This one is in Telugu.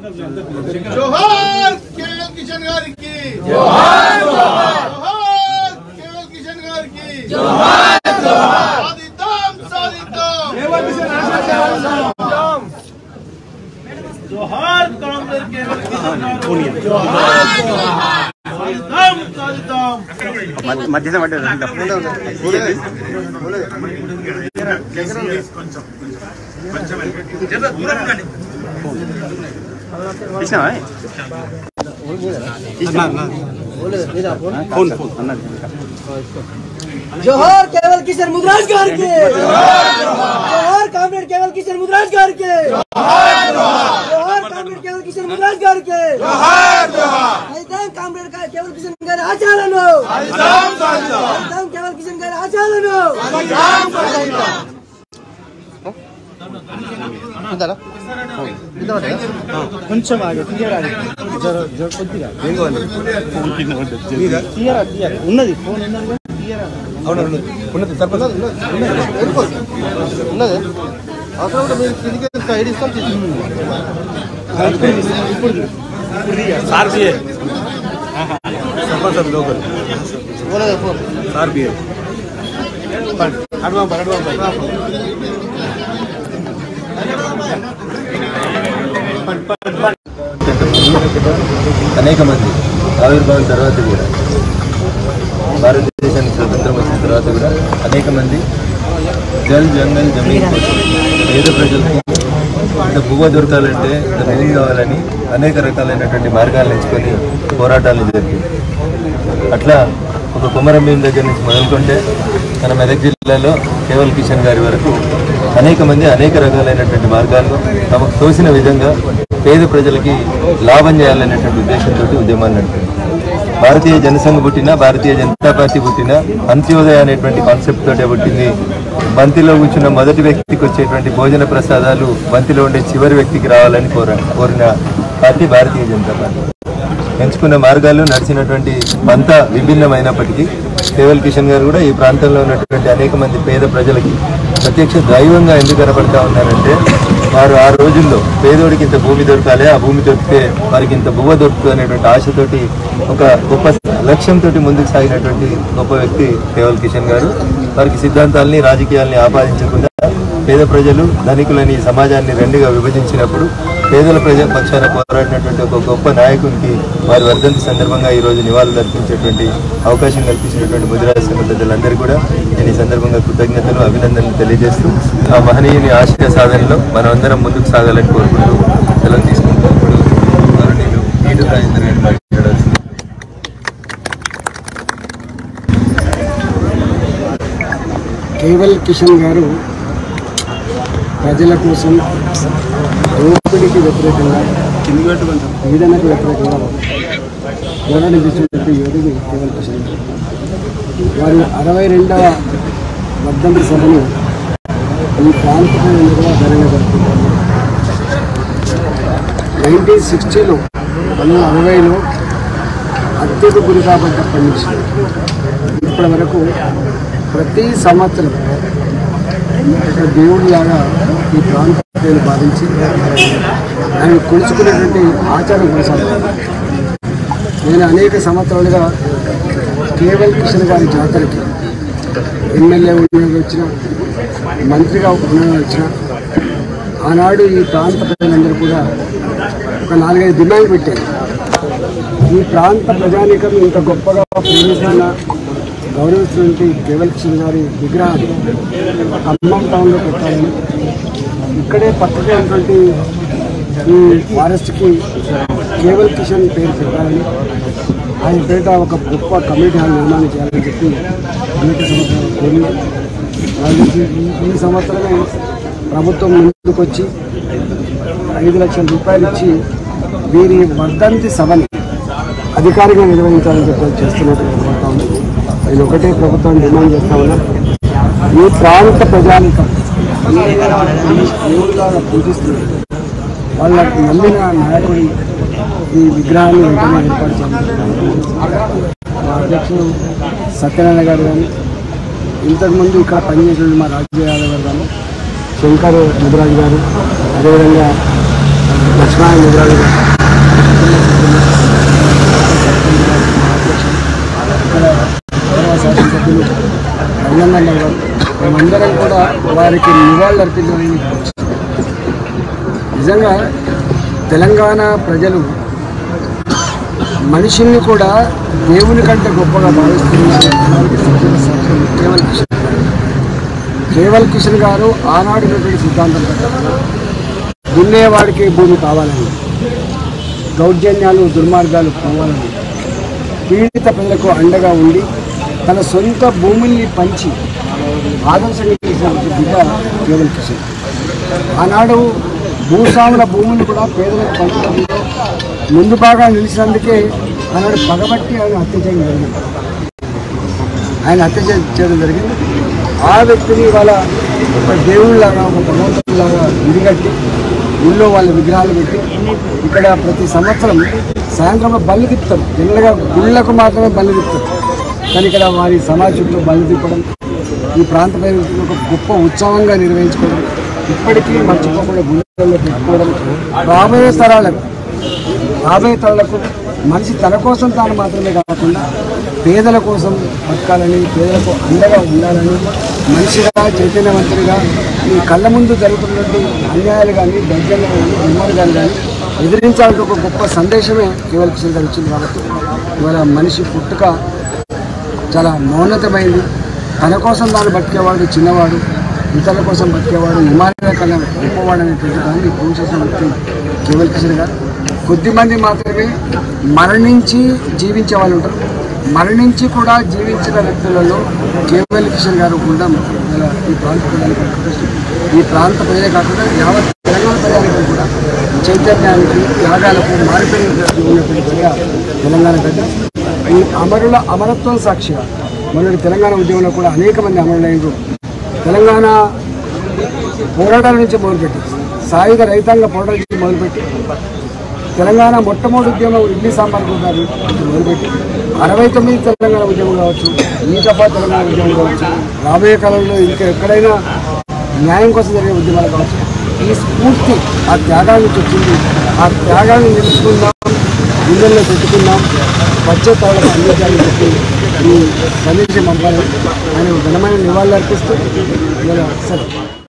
జోహార్ కేఎల్ కిషన్ గారికి జోహార్ జోహార్ కేఎల్ కిషన్ గారికి జోహార్ జోహార్ సాధిద్దాం సాధిద్దాం జోహార్ కాంగ్రెస్ కేఎల్ కిషన్ గారు జోహార్ జోహార్ సాధిద్దాం సాధిద్దాం మధ్యన పడ్డది తీసినావా ఫోన్ ఫోన్ అన్నది జోహార్ కేవల్ కిషన్ ముద్రాజ్ గారికి జోహార్ కామ్రేడ్ కేవల్ కిషన్ ముద్రాజ్ గారికి జోహార్ కామ్రేడ్ కేవల్ కిషన్ ముద్రాజ్ గారికి అయితే కామ్రేడ్ కా- కేవల్ కిషన్ గారి ఆచారాలు అయితే కేవల్ కిషన్ గారి ఆచారాలు కొంచెం ఆగి తీయరా జర జర కొద్దిగా ఏం కావాలి తీయరా తీయరా ఉన్నది ఫోన్ ఉన్నది కానీ తీయరా అవును ఉన్నది సరిపోతుంది ఉన్నది అవసరం ఉంటే మీరు కిందికి ఐడి ఇస్తాం ఇప్పుడు sir BA sarpanch local sir BA advance advance అనేక మంది ఆవిర్భావం తర్వాత కూడా భారతదేశానికి స్వతంత్రం వచ్చిన తర్వాత కూడా అనేక మంది జల్ జంగల్ జమీన్ కోసం పేద ప్రజలకు ఇంత భూమ దొరకాలంటే ఇంత భూమి కావాలని అనేక రకాలైనటువంటి మార్గాలను ఎంచుకొని పోరాటాలు జరిగింది అట్లా ఒక కుమరం భీం దగ్గర నుంచి మొదలుకుంటే మన మెదక్ జిల్లాలో కేవల్ కిషన్ గారి వరకు అనేక మంది అనేక రకాలైనటువంటి మార్గాల్లో తమకు తోసిన విధంగా పేద ప్రజలకి లాభం చేయాలనేటువంటి ఉద్దేశంతో ఉద్యమాలు నడిపింది భారతీయ జనసంఘ పుట్టిన భారతీయ జనతా పార్టీ పుట్టిన అంత్యోదయ అనేటువంటి కాన్సెప్ట్ తోటే పుట్టింది బంతిలో కూర్చున్న మొదటి వ్యక్తికి వచ్చేటువంటి భోజన ప్రసాదాలు బంతిలో ఉండే చివరి వ్యక్తికి రావాలని కోర కోరిన పార్టీ భారతీయ జనతా పార్టీ ఎంచుకున్న మార్గాలు నడిచినటువంటి పంత విభిన్నమైనప్పటికీ కేవల్ కిషన్ గారు కూడా ఈ ప్రాంతంలో ఉన్నటువంటి అనేక మంది పేద ప్రజలకి ప్రత్యక్ష దైవంగా ఎందుకు కనబడతా ఉన్నారంటే వారు ఆ రోజుల్లో పేదోడికి ఇంత భూమి దొరకాలి ఆ భూమి దొరికితే వారికి ఇంత భూమ దొరుకుతుంది అనేటువంటి ఆశతోటి ఒక గొప్ప లక్ష్యంతో ముందుకు సాగినటువంటి గొప్ప వ్యక్తి కేవల్ కిషన్ గారు వారికి సిద్ధాంతాలని రాజకీయాల్ని ఆపాదించకుండా పేద ప్రజలు ధనికులని ఈ సమాజాన్ని రెండుగా విభజించినప్పుడు పేదల ప్రజల పక్షాన పోరాడినటువంటి ఒక గొప్ప నాయకునికి వారి వర్ధంతి సందర్భంగా ఈ రోజు నివాళులు అర్పించేటువంటి అవకాశం కల్పించినటువంటి ముదిరాజ సంఘ పెద్దలందరూ కూడా నేను ఈ సందర్భంగా కృతజ్ఞతలు అభినందనలు తెలియజేస్తూ ఆ మహనీయుని ఆశయ సాధనలో మనం అందరం ముందుకు సాగాలని కోరుకుంటూ సెలవు తీసుకుంటూ ఇప్పుడు గౌరవనీయులు ఈడు రాజేంద్ర గారు మాట్లాడాల్సింది కేవల్ కిషన్ గారు ప్రజల కోసం దోపిడీకి వ్యతిరేకంగా పీడనకు వ్యతిరేకంగా పోరాటం చేసినటువంటి యోధుడు కేవల్ కిషన్ గారు వారి అరవై రెండవ వర్ధంతి సభను ఈ ప్రాంతంలో కూడా ఘనంగా జరుపుకుంటారు నైన్టీన్ సిక్స్టీలో పంతొమ్మిది అరవైలో హత్యకు గురి కాబట్టప్పటి నుంచి ఇప్పటి వరకు ప్రతి సంవత్సరం ఒక దేవుడిలాగా ఈ ప్రాంత ప్రజలు భావించి ఆయన కొలుచుకునేటువంటి ఆచారం కొనసాగుతుంది నేను అనేక సంవత్సరాలుగా కేవల్ కిషన్ గారి జాతరకి ఎమ్మెల్యే ఉద్యోగం వచ్చిన మంత్రిగా ఉద్యోగం వచ్చిన ఆనాడు ఈ ప్రాంత ప్రజలందరూ కూడా ఒక నాలుగైదు డిమాండ్ పెట్టారు ఈ ప్రాంత ప్రజానీకం ఇంత గొప్పగా ప్రేమిస్తున్న గౌరవిస్తున్నటువంటి కేవల్ కిషన్ గారి విగ్రహాన్ని ఖమ్మం టౌన్లో పెట్టాలని ఇక్కడే పక్కనే ఉన్నటువంటి ఈ ఫారెస్ట్కి కేవల్ కిషన్ పేరు పెట్టాలని ఆయన పేట ఒక గొప్ప కమిటీ హాల్ నిర్మాణం చేయాలని చెప్పి అనేక సంవత్సరాలు కోరింది వాళ్ళకి ఈ- ఈ సంవత్సరమే ప్రభుత్వం ముందుకొచ్చి ఐదు లక్షల రూపాయలు ఇచ్చి వీరి వర్ధంతి సభని అధికారిగా నిర్వహించాలని చెప్పి చేస్తున్నట్టు కనబడతా ఉంది నేను ఒకటే ప్రభుత్వం డిమాండ్ చేస్తా ఉన్నా ఈ ప్రాంత ప్రజానికం దేవుడిలాగా పూజిస్తుంది వాళ్ళకి నమ్మిన నాయకుడి ఈ విగ్రహాన్ని వెంటనే ఏర్పాటు చేయాలి మా అధ్యక్షుడు సత్యనారాయణ గారు కానీ ఇంతకుముందు ఇక్కడ పనిచేసిన మా రాజకీయ యాదవ్ గారు కానీ శంకర్ ముదిరాజు గారు అదేవిధంగా లక్ష్మణ ముద్రాలు శాసనసభ్యులు రంగన్న గారు మేమందరం కూడా వారికి నివాళులు అర్పించడానికి నిజంగా తెలంగాణ ప్రజలు మనిషిని కూడా దేవుని కంటే గొప్పగా భావిస్తున్నారు కేవల్ కిషన్ గారు కేవల్ కిషన్ గారు ఆనాడు ఉన్నటువంటి సిద్ధాంతం ప్రకారం దున్నేవాడికి భూమి కావాలని దౌర్జన్యాలు దుర్మార్గాలు పోవాలని పీడిత ప్రజలకు అండగా ఉండి తన సొంత భూముల్ని పంచి ఆదర్శంగా చేసినటువంటి బిడ్డ కేవల్ కిషన్ ఆనాడు భూస్వాముల భూములు కూడా పేదలకు పంచడంలో ముందు బాగా నిలిచినందుకే ఆనాడు పగబట్టి ఆయన హత్య చేయడం జరిగింది ఆయన హత్య చే- చేయడం జరిగింది ఆ వ్యక్తిని వాళ్ళ ఒక దేవుళ్ళలాగా ఒక భగవంతుడిలాగా విడిగట్టి ఊళ్ళో వాళ్ళ విగ్రహాలు పెట్టి ఇక్కడ ప్రతి సంవత్సరం సాయంత్రంలో బళ్ళు తిప్పుతారు జనరల్గా గుళ్ళకు మాత్రమే బళ్ళు తిప్పుతారు కానీ ఇక్కడ వారి సమాజ చుట్టూ బళ్ళు తిప్పడం ఈ ప్రాంత ప్రజలకు ఒక గొప్ప ఉత్సవంగా నిర్వహించుకోవడం ఇప్పటికీ మర్చిపోకుండా గుళ్ళల్లో పెట్టుకోవడం రాబోయే తరాలకు రాబోయే తరాలకు మనిషి తన కోసం తాను మాత్రమే కాకుండా పేదల కోసం బతకాలని పేదలకు అండగా ఉండాలని మనిషిగా చైతన్యవంతుడిగా ఈ కళ్ళ ముందు జరుగుతున్నటువంటి అన్యాయాలు కానీ దౌర్జన్యాలు కానీ దుర్మార్గాలు కానీ ఎదిరించాలంటే ఒక గొప్ప సందేశమే కేవల కిషన్ గారు ఇచ్చింది కాబట్టి ఇవాళ మనిషి పుట్టుక చాలా మౌన్నతమైంది తన కోసం తాను బతికేవాడు చిన్నవాడు ఇతరుల కోసం బతికేవాడు హిమాలయ కన్నా గొప్పవాడు అనేటువంటి దాన్ని ప్రూవ్ చేసిన వ్యక్తి కేవల్ కిషన్ గారు కొద్ది మంది మాత్రమే మరణించి జీవించే వాళ్ళు ఉంటారు మరణించి కూడా జీవించిన వ్యక్తులలో కేవల్ కిషన్ గారు ఉండడం ఇలా ఈ ప్రాంత ప్రజలకు అదృష్టం. ఈ ప్రాంత ప్రజలే కాకుండా యావత్ తెలంగాణ ప్రజలకు కూడా చైతన్యానికి త్యాగాలకు మారిపోయిన ఉన్నటువంటి గడ్డ తెలంగాణ గడ్డ ఈ అమరుల అమరత్వం సాక్షిగా మొన్నటి తెలంగాణ ఉద్యమంలో కూడా అనేక మంది అమరులైనరు తెలంగాణ పోరాటాల నుంచి మొదలుపెట్టి సాయుధ రైతాంగ పోరాటాల నుంచి మొదలుపెట్టి తెలంగాణ మొట్టమొదటి ఉద్యమం ఇడ్లీ సాంబార్ గారి నుంచి మొదలుపెట్టి అరవై తొమ్మిది తెలంగాణ ఉద్యమం కావచ్చు ఈ దఫా తెలంగాణ ఉద్యమం కావచ్చు రాబోయే కాలంలో ఇంకా ఎక్కడైనా న్యాయం కోసం జరిగే ఉద్యమాలు కావచ్చు ఈ స్ఫూర్తి ఆ త్యాగాల నుంచి వచ్చింది ఆ త్యాగాన్ని నిలుచుకుందాం గుండెల్లో పెట్టుకుందాం వచ్చే తరాలకు అందించాలని చెప్పి ఈ సందేశం పంపాలని ఆయన ఘనమైన నివాళులు అర్పిస్తూ ఇలా సరే